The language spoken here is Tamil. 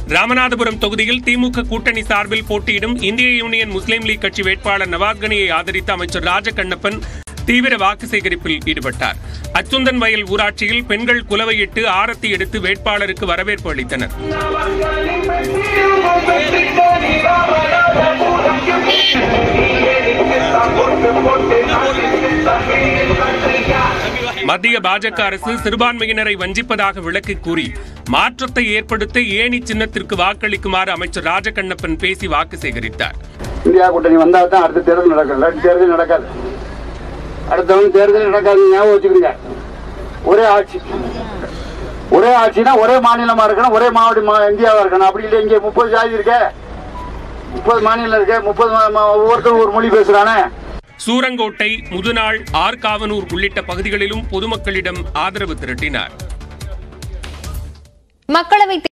ராமநாதபுரம் தொகுதியில் திமுக கூட்டணி சார்பில் போட்டியிடும் இந்திய யூனியன் முஸ்லீம் லீக் கட்சி வேட்பாளர் நவாஸ்கனியை ஆதரித்த அமைச்சர் ராஜகண்ணப்பன் தீவிர வாக்கு சேகரிப்பில் ஈடுபட்டார் அச்சுந்தன் வயல் ஊராட்சியில் பெண்கள் குலவையிட்டு ஆரத்தி எடுத்து வேட்பாளருக்கு வரவேற்பு அளித்தனர் மத்திய பாஜக அரசு சிறுபான்மையினரை வஞ்சிப்பதாக விளக்கி கூறி மாற்றத்தை ஏற்படுத்த ஏணி சின்னத்திற்கு வாக்களிக்குமாறு அமைச்சர் ராஜகண்ணப்பன் பேசி வாக்கு சேகரித்தார் இந்தியா கூட்டணி வந்தால் தான் அடுத்த தேர்தல் நடக்கும் இல்லாட்டி தேர்தல் நடக்காது அடுத்தவங்க தேர்தல் நடக்காது ஞாபகம் வச்சுக்கிறீங்க ஒரே ஆட்சி ஒரே ஆட்சினா ஒரே மாநிலமா இருக்கணும் ஒரே மாவட்ட மா- இந்தியாவா இருக்கணும் அப்படி இல்லை இங்கே முப்பது ஜாதி இருக்கே முப்பது மாநிலம் இருக்கே முப்பது மா- மா- ஒவ்வொருத்தரும் ஒரு மொழி பேசுறானே சூரங்கோட்டை முதுநாள் ஆர்காவனூர் உள்ளிட்ட பகுதிகளிலும் பொதுமக்களிடம் ஆதரவு திரட்டினார் மக்களவை